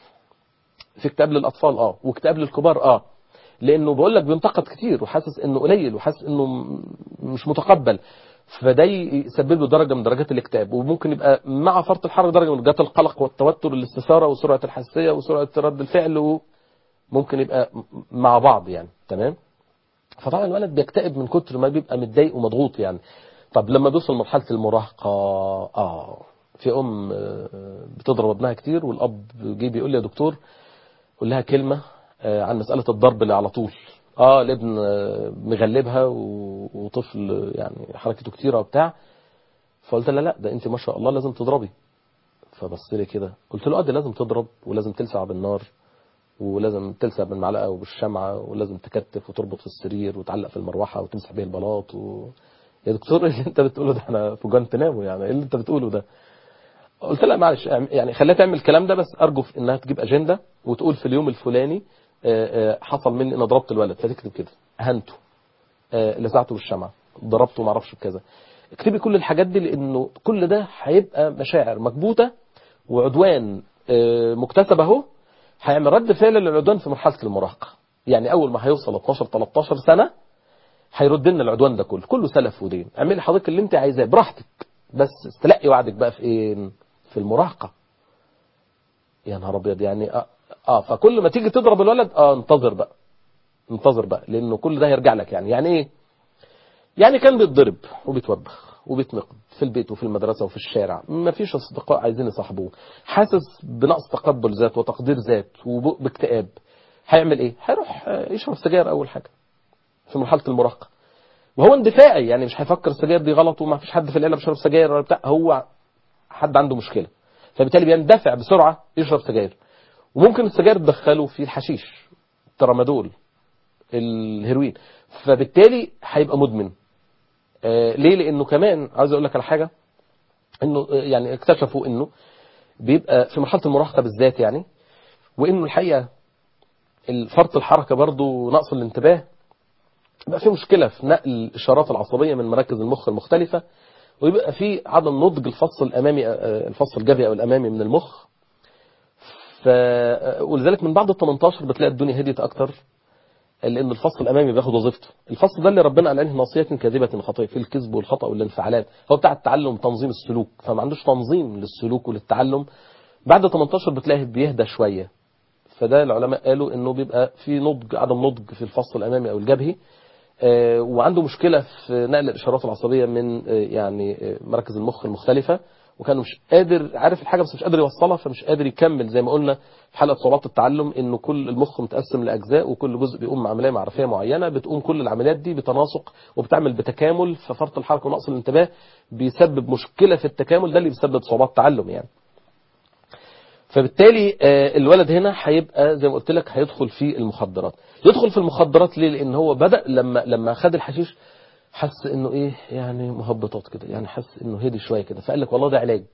في اكتئاب للاطفال اه واكتئاب للكبار اه لانه بقول لك بينتقد كتير وحاسس انه قليل وحاسس انه م- مش متقبل فده يسبب له درجه من درجات الاكتئاب وممكن يبقى مع فرط الحركه درجه من درجات القلق والتوتر والاستثاره وسرعه الحساسيه وسرعه رد الفعل وممكن يبقى م- مع بعض يعني تمام فطبعا الولد بيكتئب من كتر ما بيبقى متضايق ومضغوط يعني طب لما بيوصل مرحله المراهقه اه في ام آه، بتضرب ابنها كتير والاب جه بيقول لي يا دكتور قول لها كلمه آه، عن مساله الضرب اللي على طول اه الابن آه، مغلبها و- وطفل يعني حركته كتيره وبتاع فقلت لها لا ده انت ما شاء الله لازم تضربي فبص لي كده قلت له اه ده لازم تضرب ولازم تلسع بالنار ولازم تلسع بالمعلقه وبالشمعه ولازم تكتف وتربط في السرير وتعلق في المروحه وتمسح بيه البلاط و... يا دكتور ايه اللي انت بتقوله ده احنا في جوانتنامو يعني ايه اللي انت بتقوله ده قلت لها معلش اعم- يعني خليها تعمل الكلام ده بس ارجو في انها تجيب اجنده وتقول في اليوم الفلاني آه، آه، حصل مني انا ضربت الولد فتكتب كده اهنته آه، لسعته بالشمعه ضربته ما اعرفش بكذا اكتبي كل الحاجات دي لانه كل ده هيبقى مشاعر مكبوته وعدوان آه، مكتسب اهو هيعمل رد فعل للعدوان في مرحله المراهقه يعني اول ما هيوصل 12 13 سنه هيرد لنا العدوان ده كله كله سلف ودين اعملي حضرتك اللي انت عايزاه براحتك بس استلقي وعدك بقى في ايه في المراهقه يا نهار ابيض يعني اه, آه فكل ما تيجي تضرب الولد اه انتظر بقى انتظر بقى لانه كل ده هيرجع لك يعني يعني ايه يعني كان بيتضرب وبيتوبخ وبيتنقد في البيت وفي المدرسة وفي الشارع ما فيش أصدقاء عايزين يصاحبوه حاسس بنقص تقبل ذات وتقدير ذات وباكتئاب هيعمل ايه هيروح آه، يشرب سجاير أول حاجة في مرحلة المراهقة وهو اندفاعي يعني مش هيفكر السجاير دي غلط وما فيش حد في العيلة بيشرب سجاير ولا بتاع هو حد عنده مشكلة فبالتالي بيندفع بسرعة يشرب سجاير وممكن السجاير تدخله في الحشيش الترامادول الهيروين فبالتالي هيبقى مدمن آه ليه لانه كمان عايز اقول لك على حاجه انه آه، يعني اكتشفوا انه بيبقى في مرحله المراهقه بالذات يعني وانه الحقيقه فرط الحركه برضو نقص الانتباه بقى في مشكله في نقل الاشارات العصبيه من مراكز المخ المختلفه ويبقى في عدم نضج الفص الامامي آه، الفص الجبهي او الامامي من المخ ف ولذلك من بعد ال 18 بتلاقي الدنيا هديت اكتر لان الفصل الامامي بياخد وظيفته الفصل ده اللي ربنا قال عليه ناصيه كاذبه خطيئه في الكذب والخطا والانفعالات هو بتاع التعلم تنظيم السلوك فما عندوش تنظيم للسلوك وللتعلم بعد 18 بتلاقيه بيهدى شويه فده العلماء قالوا انه بيبقى في نضج عدم نضج في الفصل الامامي او الجبهي آه، وعنده مشكله في نقل الاشارات العصبيه من آه، يعني آه، مراكز المخ المختلفه وكان مش قادر عارف الحاجه بس مش قادر يوصلها فمش قادر يكمل زي ما قلنا في حلقه صعوبات التعلم انه كل المخ متقسم لاجزاء وكل جزء بيقوم بعمليه معرفيه معينه بتقوم كل العمليات دي بتناسق وبتعمل بتكامل ففرط الحركه ونقص الانتباه بيسبب مشكله في التكامل ده اللي بيسبب صعوبات التعلم يعني فبالتالي آه، الولد هنا هيبقى زي ما قلت لك هيدخل في المخدرات يدخل في المخدرات ليه لان هو بدا لما لما خد الحشيش حس انه ايه يعني مهبطات كده يعني حس انه هدي شويه كده فقال لك والله ده علاج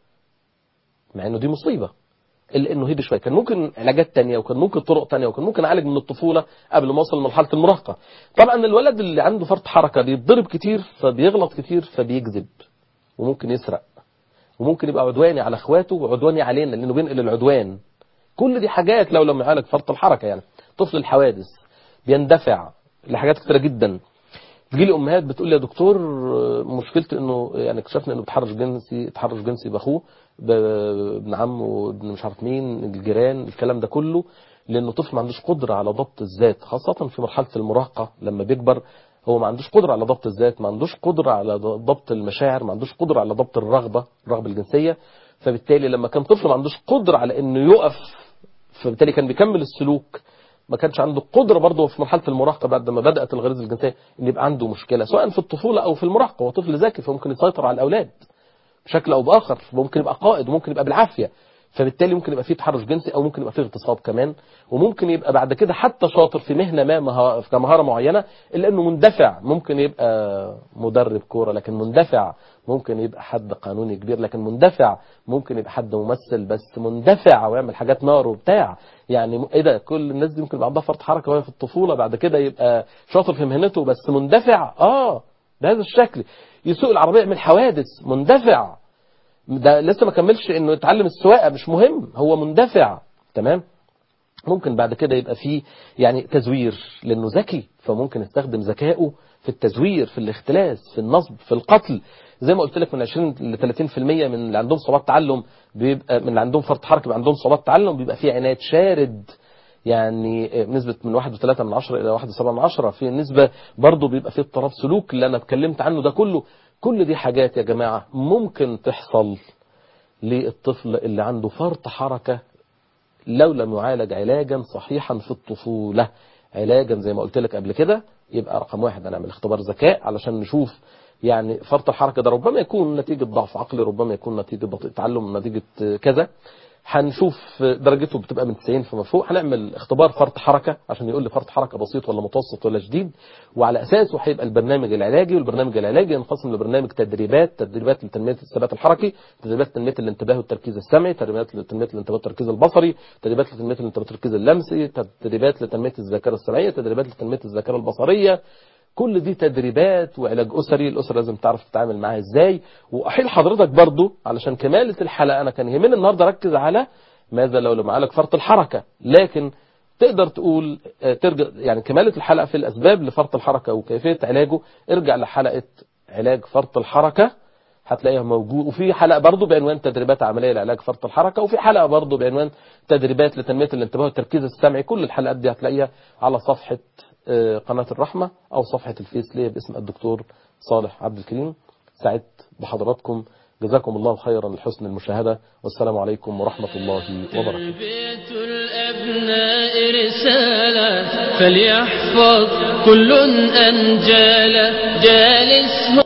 مع انه دي مصيبه الا انه هدي شويه كان ممكن علاجات تانية وكان ممكن طرق تانية وكان ممكن اعالج من الطفوله قبل ما اوصل لمرحله المراهقه طبعا الولد اللي عنده فرط حركه بيتضرب كتير فبيغلط كتير فبيكذب وممكن يسرق وممكن يبقى عدواني على اخواته وعدواني علينا لانه بينقل العدوان كل دي حاجات لو لم يعالج فرط الحركه يعني طفل الحوادث بيندفع لحاجات كتيره جدا تجي لي امهات بتقول لي يا دكتور آه، مشكلته انه يعني اكتشفنا انه بيتحرش جنسي تحرش جنسي باخوه ب- ابن عمه وابن مش عارف مين الجيران الكلام ده كله لانه طفل ما عندوش قدره على ضبط الذات خاصه في مرحله المراهقه لما بيكبر هو ما عندوش قدره على ضبط الذات ما عندوش قدره على ضبط المشاعر ما عندوش قدره على ضبط الرغبه الرغبه الجنسيه فبالتالي لما كان طفل ما عندوش قدره على انه يقف فبالتالي كان بيكمل السلوك ما كانش عنده قدره برضه في مرحله المراهقه بعد ما بدات الغريزه الجنسيه ان يبقى عنده مشكله سواء في الطفوله او في المراهقه هو طفل ذكي فممكن يسيطر على الاولاد بشكل او باخر ممكن يبقى قائد وممكن يبقى بالعافيه فبالتالي ممكن يبقى فيه تحرش جنسي او ممكن يبقى فيه اغتصاب كمان وممكن يبقى بعد كده حتى شاطر في مهنه ما مها- كمهاره معينه الا انه مندفع ممكن يبقى مدرب كوره لكن مندفع ممكن يبقى حد قانوني كبير لكن مندفع ممكن يبقى حد ممثل بس مندفع ويعمل حاجات نار وبتاع يعني م- ايه ده كل الناس دي ممكن يبقى عندها فرط حركه وهي في الطفوله بعد كده يبقى شاطر في مهنته بس مندفع اه بهذا الشكل يسوق العربيه يعمل حوادث مندفع ده لسه ما كملش انه يتعلم السواقه مش مهم هو مندفع تمام ممكن بعد كده يبقى فيه يعني تزوير لانه ذكي فممكن يستخدم ذكائه في التزوير في الاختلاس في النصب في القتل زي ما قلت لك من 20 ل 30% من اللي عندهم صعوبات تعلم بيبقى من اللي عندهم فرط حركه بيبقى عندهم صعوبات تعلم بيبقى فيه عناد شارد يعني نسبة من 1.3 من 10 إلى 1.7 من 10 في نسبة برضه بيبقى فيه اضطراب سلوك اللي أنا اتكلمت عنه ده كله كل دي حاجات يا جماعة ممكن تحصل للطفل اللي عنده فرط حركة لو لم يعالج علاجا صحيحا في الطفولة علاجا زي ما قلت لك قبل كده يبقى رقم واحد هنعمل اختبار ذكاء علشان نشوف يعني فرط الحركة ده ربما يكون نتيجة ضعف عقلي ربما يكون نتيجة بطيء تعلم نتيجة كذا هنشوف درجته بتبقى من 90 فما فوق هنعمل اختبار فرط حركة عشان يقول لي فرط حركة بسيط ولا متوسط ولا شديد وعلى اساسه هيبقى البرنامج العلاجي والبرنامج العلاجي ينقسم لبرنامج تدريبات تدريبات لتنمية الثبات الحركي تدريبات لتنمية الانتباه والتركيز السمعي تدريبات لتنمية الانتباه والتركيز البصري تدريبات لتنمية الانتباه والتركيز اللمسي تدريبات لتنمية الذاكرة السمعية تدريبات لتنمية الذاكرة البصرية كل دي تدريبات وعلاج أسري الأسرة لازم تعرف تتعامل معاها ازاي وأحيل حضرتك برضو علشان كمالة الحلقة أنا كان يهمني النهاردة أركز على ماذا لو لم يعالج فرط الحركة لكن تقدر تقول آه، ترجع يعني كمالة الحلقة في الأسباب لفرط الحركة وكيفية علاجه ارجع لحلقة علاج فرط الحركة هتلاقيها موجود وفي حلقة برضو بعنوان تدريبات عملية لعلاج فرط الحركة وفي حلقة برضو بعنوان تدريبات لتنمية الانتباه والتركيز السمعي كل الحلقات دي هتلاقيها على صفحة آه، قناة الرحمة أو صفحة الفيس ليا باسم الدكتور صالح عبد الكريم سعدت بحضراتكم جزاكم الله خيرا لحسن المشاهدة والسلام عليكم ورحمة الله وبركاته تربية الأبناء رسالة فليحفظ كل أنجال جالسهم